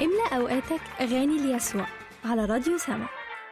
املأ أوقاتك أغاني ليسوع على راديو سما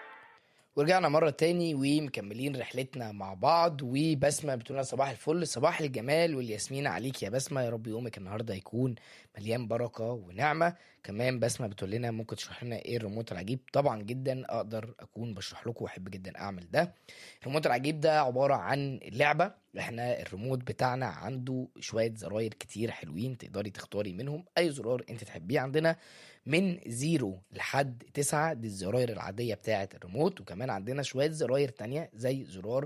ورجعنا مرة تاني ومكملين رحلتنا مع بعض وبسمة بتقول لنا صباح الفل صباح الجمال والياسمين عليك يا بسمة يا رب يومك النهاردة يكون مليان بركة ونعمة كمان بسمة بتقول لنا ممكن تشرح لنا ايه الريموت العجيب طبعا جدا اقدر اكون بشرح لكم واحب جدا اعمل ده الريموت العجيب ده عبارة عن لعبة احنا الريموت بتاعنا عنده شوية زراير كتير حلوين تقدري تختاري منهم اي زرار انت تحبيه عندنا من زيرو لحد تسعة دي الزراير العادية بتاعة الريموت وكمان عندنا شوية زراير تانية زي زرار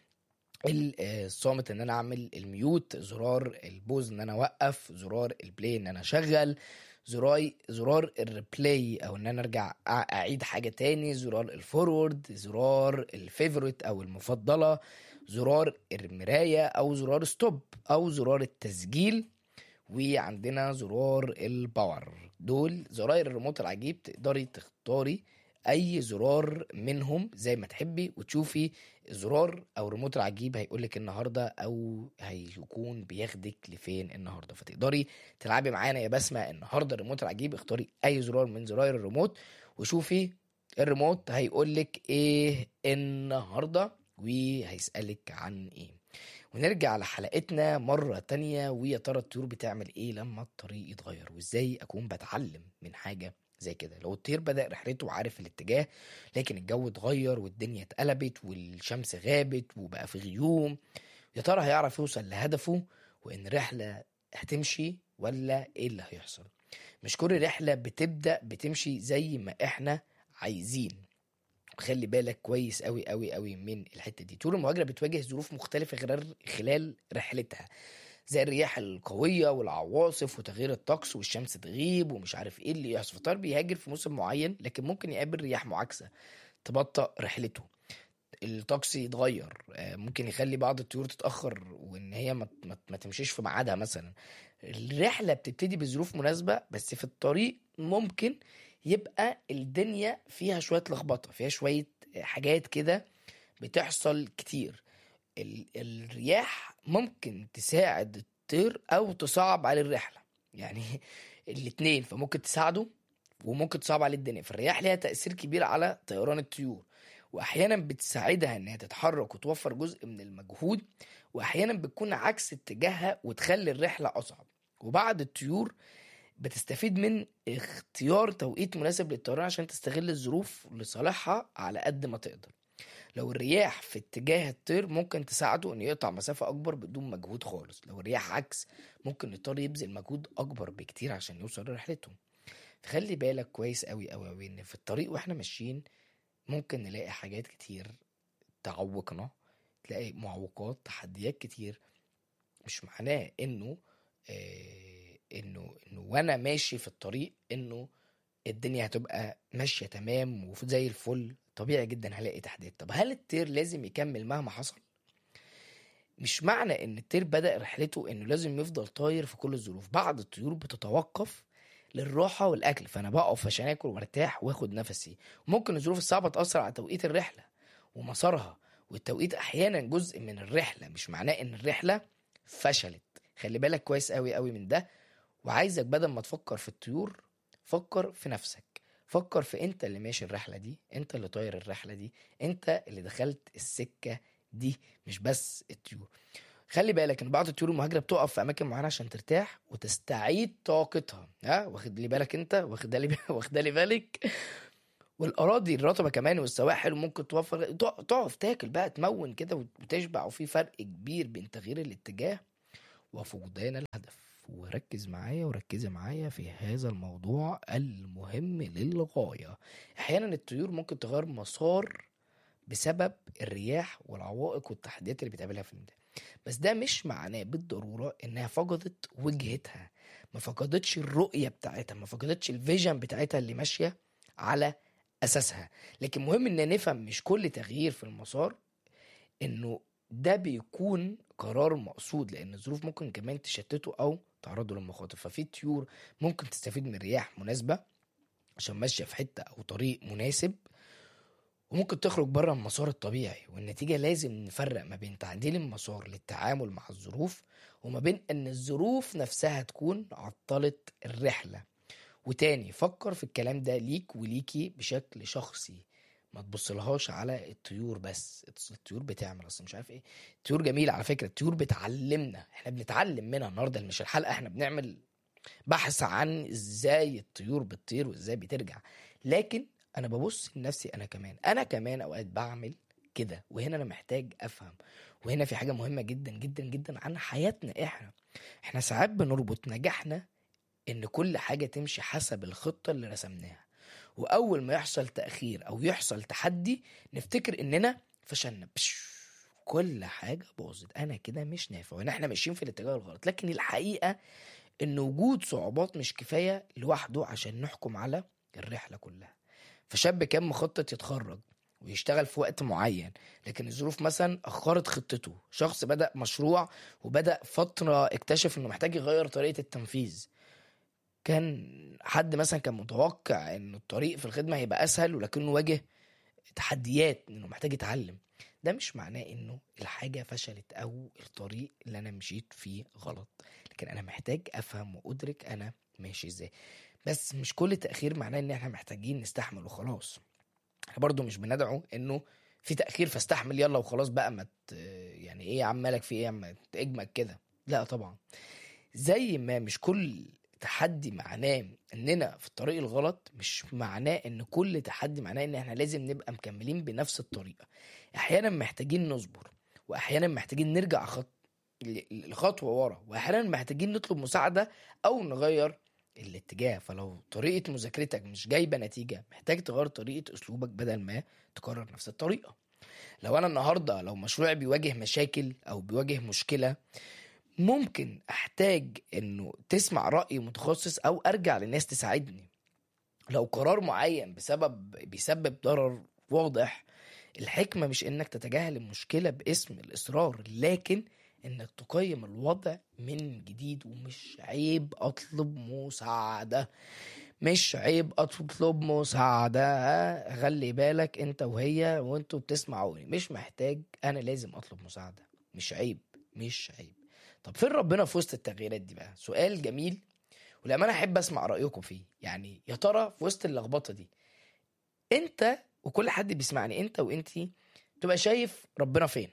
ال- آه، الصامت ان انا اعمل الميوت زرار البوز ان انا اوقف زرار البلاي ان انا اشغل زراي زرار الريبلاي او ان انا ارجع أع- اعيد حاجه تاني زرار الفورورد زرار الفيفوريت او المفضله زرار المرايه او زرار ستوب او زرار التسجيل وعندنا زرار الباور دول زراير الريموت العجيب تقدري تختاري اي زرار منهم زي ما تحبي وتشوفي زرار او ريموت العجيب هيقولك النهارده او هيكون بياخدك لفين النهارده فتقدري تلعبي معانا يا بسمه النهارده الريموت العجيب اختاري اي زرار من زراير الريموت وشوفي الريموت هيقولك ايه النهارده وهيسألك عن ايه ونرجع لحلقتنا مرة تانية ويا ترى الطيور بتعمل ايه لما الطريق يتغير وازاي اكون بتعلم من حاجة زي كده لو الطير بدأ رحلته وعارف الاتجاه لكن الجو اتغير والدنيا اتقلبت والشمس غابت وبقى في غيوم يا ترى هيعرف يوصل لهدفه وان الرحلة هتمشي ولا ايه اللي هيحصل مش كل رحلة بتبدأ بتمشي زي ما احنا عايزين خلي بالك كويس قوي قوي قوي من الحته دي طول المهاجره بتواجه ظروف مختلفه خلال خلال رحلتها زي الرياح القويه والعواصف وتغيير الطقس والشمس تغيب ومش عارف ايه اللي يحصل فطار بيهاجر في موسم معين لكن ممكن يقابل رياح معاكسه تبطأ رحلته الطقس يتغير آه، ممكن يخلي بعض الطيور تتأخر وإن هي ما, ما, ما تمشيش في ميعادها مثلا الرحلة بتبتدي بظروف مناسبة بس في الطريق ممكن يبقى الدنيا فيها شوية لخبطة فيها شوية حاجات كده بتحصل كتير ال- الرياح ممكن تساعد الطير أو تصعب عليه الرحلة يعني الاتنين فممكن تساعده وممكن تصعب عليه الدنيا فالرياح ليها تأثير كبير على طيران الطيور واحيانا بتساعدها انها تتحرك وتوفر جزء من المجهود واحيانا بتكون عكس اتجاهها وتخلي الرحله اصعب وبعض الطيور بتستفيد من اختيار توقيت مناسب للطيران عشان تستغل الظروف لصالحها على قد ما تقدر لو الرياح في اتجاه الطير ممكن تساعده انه يقطع مسافة اكبر بدون مجهود خالص لو الرياح عكس ممكن الطير يبذل مجهود اكبر بكتير عشان يوصل لرحلته فخلي بالك كويس قوي قوي قوي ان في الطريق واحنا ماشيين ممكن نلاقي حاجات كتير تعوقنا تلاقي معوقات تحديات كتير مش معناه انه آه انه انه وانا ماشي في الطريق انه الدنيا هتبقى ماشيه تمام وزي الفل طبيعي جدا هلاقي تحديات طب هل الطير لازم يكمل مهما حصل مش معنى ان الطير بدأ رحلته انه لازم يفضل طاير في كل الظروف بعض الطيور بتتوقف للراحة والأكل فأنا بقف عشان آكل وارتاح واخد نفسي ممكن الظروف الصعبة تأثر على توقيت الرحلة ومسارها والتوقيت أحيانا جزء من الرحلة مش معناه إن الرحلة فشلت خلي بالك كويس قوي قوي من ده وعايزك بدل ما تفكر في الطيور فكر في نفسك فكر في انت اللي ماشي الرحلة دي انت اللي طاير الرحلة دي انت اللي دخلت السكة دي مش بس الطيور خلي بالك ان بعض الطيور المهاجره بتقف في اماكن معينه عشان ترتاح وتستعيد طاقتها ها واخد لي بالك انت واخد لي واخد لي بالك والاراضي الرطبه كمان والسواحل ممكن توفر تق- تقف تاكل بقى تمون كده وتشبع وفي فرق كبير بين تغيير الاتجاه وفقدان الهدف وركز معايا وركزي معايا في هذا الموضوع المهم للغايه احيانا الطيور ممكن تغير مسار بسبب الرياح والعوائق والتحديات اللي بتقابلها في الميدان بس ده مش معناه بالضروره انها فقدت وجهتها ما فقدتش الرؤيه بتاعتها ما فقدتش الفيجن بتاعتها اللي ماشيه على اساسها لكن مهم ان نفهم مش كل تغيير في المسار انه ده بيكون قرار مقصود لان الظروف ممكن كمان تشتته او تعرضه للمخاطر ففي طيور ممكن تستفيد من رياح مناسبه عشان ماشيه في حته او طريق مناسب وممكن تخرج بره المسار الطبيعي والنتيجة لازم نفرق ما بين تعديل المسار للتعامل مع الظروف وما بين ان الظروف نفسها تكون عطلت الرحلة وتاني فكر في الكلام ده ليك وليكي بشكل شخصي ما تبصلهاش على الطيور بس الطيور بتعمل اصلا مش عارف ايه الطيور جميله على فكره الطيور بتعلمنا احنا بنتعلم منها النهارده مش الحلقه احنا بنعمل بحث عن ازاي الطيور بتطير وازاي بترجع لكن انا ببص لنفسي انا كمان انا كمان اوقات بعمل كده وهنا انا محتاج افهم وهنا في حاجه مهمه جدا جدا جدا عن حياتنا احنا احنا ساعات بنربط نجاحنا ان كل حاجه تمشي حسب الخطه اللي رسمناها واول ما يحصل تاخير او يحصل تحدي نفتكر اننا فشلنا بش كل حاجه باظت انا كده مش نافع وان احنا ماشيين في الاتجاه الغلط لكن الحقيقه ان وجود صعوبات مش كفايه لوحده عشان نحكم على الرحله كلها فشاب كان مخطط يتخرج ويشتغل في وقت معين لكن الظروف مثلا اخرت خطته شخص بدا مشروع وبدا فتره اكتشف انه محتاج يغير طريقه التنفيذ كان حد مثلا كان متوقع ان الطريق في الخدمه هيبقى اسهل ولكنه واجه تحديات انه محتاج يتعلم ده مش معناه انه الحاجه فشلت او الطريق اللي انا مشيت فيه غلط لكن انا محتاج افهم وادرك انا ماشي ازاي بس مش كل تاخير معناه ان احنا محتاجين نستحمل وخلاص احنا برضو مش بندعو انه في تاخير فاستحمل يلا وخلاص بقى ما ت- يعني ايه يا عم مالك في ايه يا عم اجمد كده لا طبعا زي ما مش كل تحدي معناه اننا في الطريق الغلط مش معناه ان كل تحدي معناه ان احنا لازم نبقى مكملين بنفس الطريقه احيانا محتاجين نصبر واحيانا محتاجين نرجع خط ل- لخطوه ورا واحيانا محتاجين نطلب مساعده او نغير الاتجاه فلو طريقه مذاكرتك مش جايبه نتيجه محتاج تغير طريقه اسلوبك بدل ما تكرر نفس الطريقه لو انا النهارده لو مشروعي بيواجه مشاكل او بيواجه مشكله ممكن احتاج انه تسمع رأي متخصص او ارجع لناس تساعدني لو قرار معين بسبب بيسبب ضرر واضح الحكمة مش انك تتجاهل المشكلة باسم الاصرار لكن انك تقيم الوضع من جديد ومش عيب اطلب مساعدة مش عيب اطلب مساعدة ها؟ خلي بالك انت وهي وانتوا بتسمعوني مش محتاج انا لازم اطلب مساعدة مش عيب مش عيب طب فين ربنا في وسط التغييرات دي بقى سؤال جميل ولما احب اسمع رايكم فيه يعني يا ترى في وسط اللخبطه دي انت وكل حد بيسمعني انت وانتي تبقى شايف ربنا فين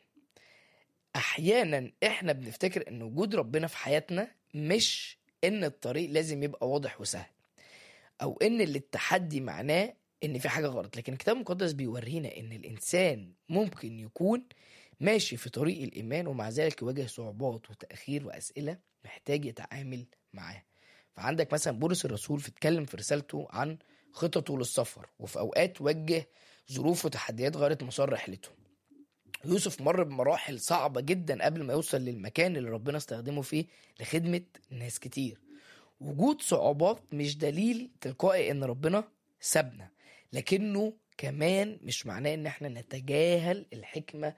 احيانا احنا بنفتكر ان وجود ربنا في حياتنا مش ان الطريق لازم يبقى واضح وسهل او ان اللي التحدي معناه ان في حاجه غلط لكن الكتاب المقدس بيورينا ان الانسان ممكن يكون ماشي في طريق الايمان ومع ذلك يواجه صعوبات وتاخير واسئله محتاج يتعامل معاها فعندك مثلا بولس الرسول بيتكلم في رسالته عن خططه للسفر وفي اوقات وجه ظروف وتحديات غيرت مسار رحلته يوسف مر بمراحل صعبة جدا قبل ما يوصل للمكان اللي ربنا استخدمه فيه لخدمة ناس كتير وجود صعوبات مش دليل تلقائي ان ربنا سابنا لكنه كمان مش معناه ان احنا نتجاهل الحكمة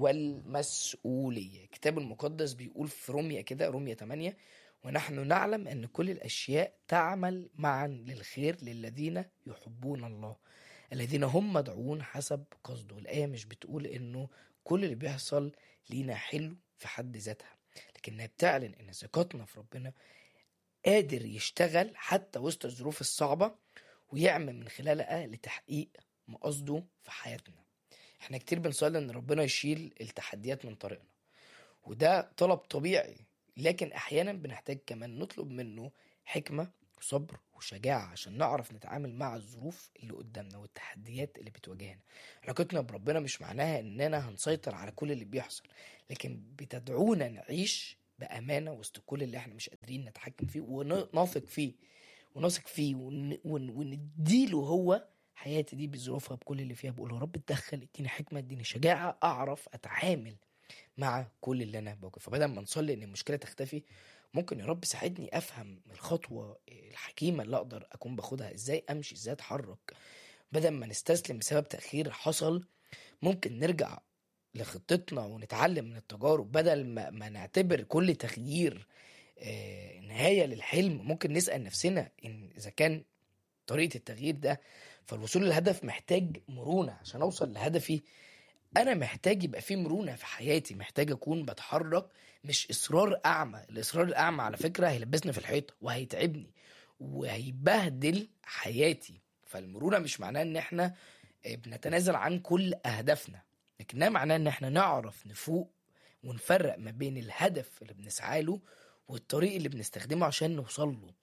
والمسؤولية الكتاب المقدس بيقول في روميا كده روميا 8 ونحن نعلم ان كل الاشياء تعمل معا للخير للذين يحبون الله الذين هم مدعوون حسب قصده الآية مش بتقول انه كل اللي بيحصل لينا حلو في حد ذاتها لكنها بتعلن ان ثقتنا في ربنا قادر يشتغل حتى وسط الظروف الصعبة ويعمل من خلالها لتحقيق مقصده في حياتنا احنا كتير بنصلي ان ربنا يشيل التحديات من طريقنا وده طلب طبيعي لكن احيانا بنحتاج كمان نطلب منه حكمة وصبر وشجاعة عشان نعرف نتعامل مع الظروف اللي قدامنا والتحديات اللي بتواجهنا علاقتنا بربنا مش معناها اننا هنسيطر على كل اللي بيحصل لكن بتدعونا نعيش بأمانة وسط كل اللي احنا مش قادرين نتحكم فيه ونثق فيه ونثق فيه ون... ون... ونديله هو حياتي دي بظروفها بكل اللي فيها بقول يا رب اتدخل اديني حكمة اديني شجاعة اعرف اتعامل مع كل اللي انا بواجهه فبدل ما نصلي ان المشكله تختفي ممكن يا رب ساعدني افهم الخطوه الحكيمه اللي اقدر اكون باخدها ازاي امشي ازاي اتحرك بدل ما نستسلم بسبب تاخير حصل ممكن نرجع لخطتنا ونتعلم من التجارب بدل ما, ما نعتبر كل تغيير آه، نهايه للحلم ممكن نسال نفسنا ان اذا كان طريقه التغيير ده فالوصول للهدف محتاج مرونه عشان اوصل لهدفي انا محتاج يبقى في مرونه في حياتي محتاج اكون بتحرك مش اصرار اعمى الاصرار الاعمى على فكره هيلبسني في الحيطه وهيتعبني وهيبهدل حياتي فالمرونه مش معناه ان احنا آه، بنتنازل عن كل اهدافنا لكنها معناه ان احنا نعرف نفوق ونفرق ما بين الهدف اللي بنسعى له والطريق اللي بنستخدمه عشان نوصل له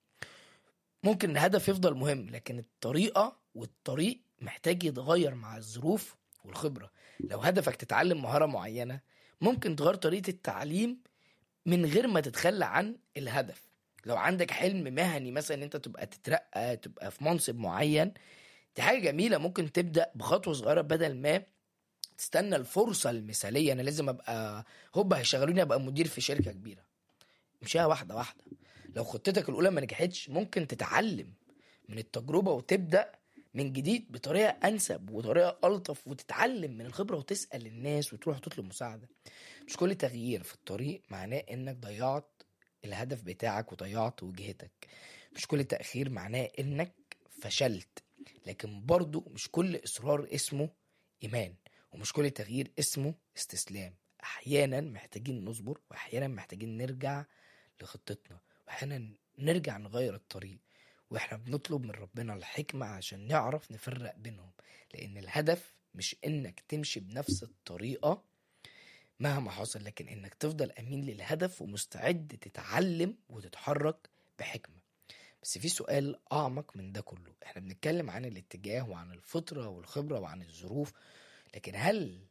ممكن الهدف يفضل مهم لكن الطريقة والطريق محتاج يتغير مع الظروف والخبرة لو هدفك تتعلم مهارة معينة ممكن تغير طريقة التعليم من غير ما تتخلى عن الهدف لو عندك حلم مهني مثلا ان انت تبقى تترقى تبقى في منصب معين دي حاجة جميلة ممكن تبدأ بخطوة صغيرة بدل ما تستنى الفرصة المثالية انا لازم ابقى هوبا هيشغلوني ابقى مدير في شركة كبيرة امشيها واحدة واحدة لو خطتك الأولى ما نجحتش ممكن تتعلم من التجربة وتبدأ من جديد بطريقة أنسب وطريقة ألطف وتتعلم من الخبرة وتسأل الناس وتروح تطلب مساعدة مش كل تغيير في الطريق معناه إنك ضيعت الهدف بتاعك وضيعت وجهتك مش كل تأخير معناه إنك فشلت لكن برضو مش كل إصرار اسمه إيمان ومش كل تغيير اسمه استسلام أحيانا محتاجين نصبر وأحيانا محتاجين نرجع لخطتنا واحيانا نرجع نغير الطريق واحنا بنطلب من ربنا الحكمة عشان نعرف نفرق بينهم لان الهدف مش انك تمشي بنفس الطريقة مهما حصل لكن انك تفضل امين للهدف ومستعد تتعلم وتتحرك بحكمة بس في سؤال اعمق من ده كله احنا بنتكلم عن الاتجاه وعن الفطرة والخبرة وعن الظروف لكن هل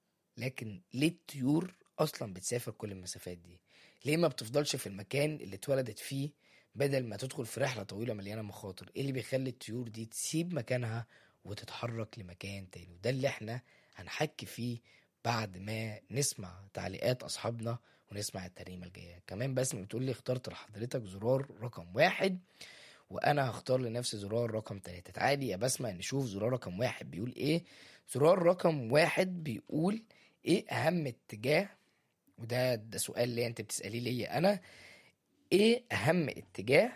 لكن ليه الطيور اصلا بتسافر كل المسافات دي ليه ما بتفضلش في المكان اللي اتولدت فيه بدل ما تدخل في رحلة طويلة مليانة مخاطر ايه اللي بيخلي الطيور دي تسيب مكانها وتتحرك لمكان تاني وده اللي احنا هنحكي فيه بعد ما نسمع تعليقات اصحابنا ونسمع الترنيمة الجاية كمان بسمة بتقول لي اخترت لحضرتك زرار رقم واحد وانا هختار لنفسي زرار رقم تلاتة تعالي يا بسمة نشوف زرار رقم واحد بيقول ايه زرار رقم واحد بيقول ايه اهم اتجاه وده ده سؤال ليه انت بتسأليه ليا انا ايه اهم اتجاه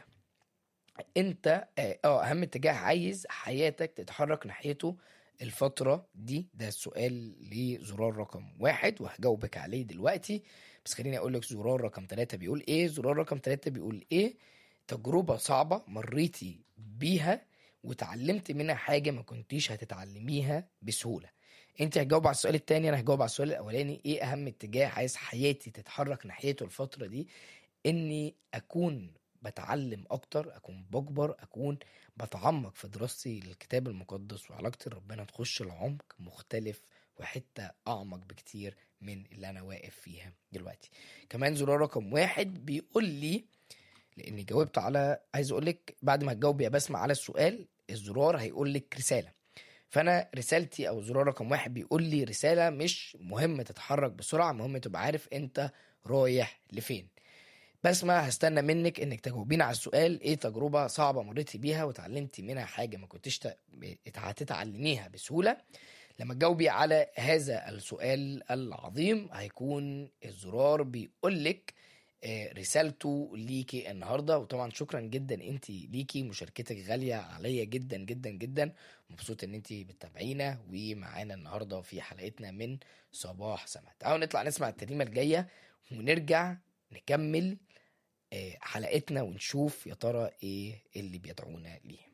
انت اه آه، اهم اتجاه عايز حياتك تتحرك ناحيته الفترة دي ده السؤال لزرار رقم واحد وهجاوبك عليه دلوقتي بس خليني اقول لك زرار رقم ثلاثة بيقول ايه زرار رقم ثلاثة بيقول ايه تجربة صعبة مريتي بيها وتعلمت منها حاجة ما كنتيش هتتعلميها بسهولة انت هتجاوب على السؤال التاني انا هجاوب على السؤال الاولاني ايه اهم اتجاه عايز حياتي تتحرك ناحيته الفترة دي اني اكون بتعلم اكتر اكون بكبر اكون بتعمق في دراستي للكتاب المقدس وعلاقتي بربنا تخش العمق مختلف وحتة اعمق بكتير من اللي انا واقف فيها دلوقتي كمان زرار رقم واحد بيقول لي لاني جاوبت على عايز اقول لك بعد ما تجاوب يا بسمة على السؤال الزرار هيقول لك رسالة فانا رسالتي او زرار رقم واحد بيقول لي رسالة مش مهم تتحرك بسرعة مهم تبقى عارف انت رايح لفين بسمة هستنى منك انك تجاوبين على السؤال ايه تجربة صعبة مريتي بيها وتعلمتي منها حاجة ما كنتش ت- هتتعلميها بسهولة لما تجاوبي على هذا السؤال العظيم هيكون الزرار بيقولك آه، رسالته ليكي النهارده وطبعا شكرا جدا انت ليكي مشاركتك غاليه عليا جدا جدا جدا مبسوط ان انت بتتابعينا ومعانا النهارده في حلقتنا من صباح سما تعالوا نطلع نسمع الترنيمه الجايه ونرجع نكمل آه، حلقتنا ونشوف يا ترى ايه اللي بيدعونا ليه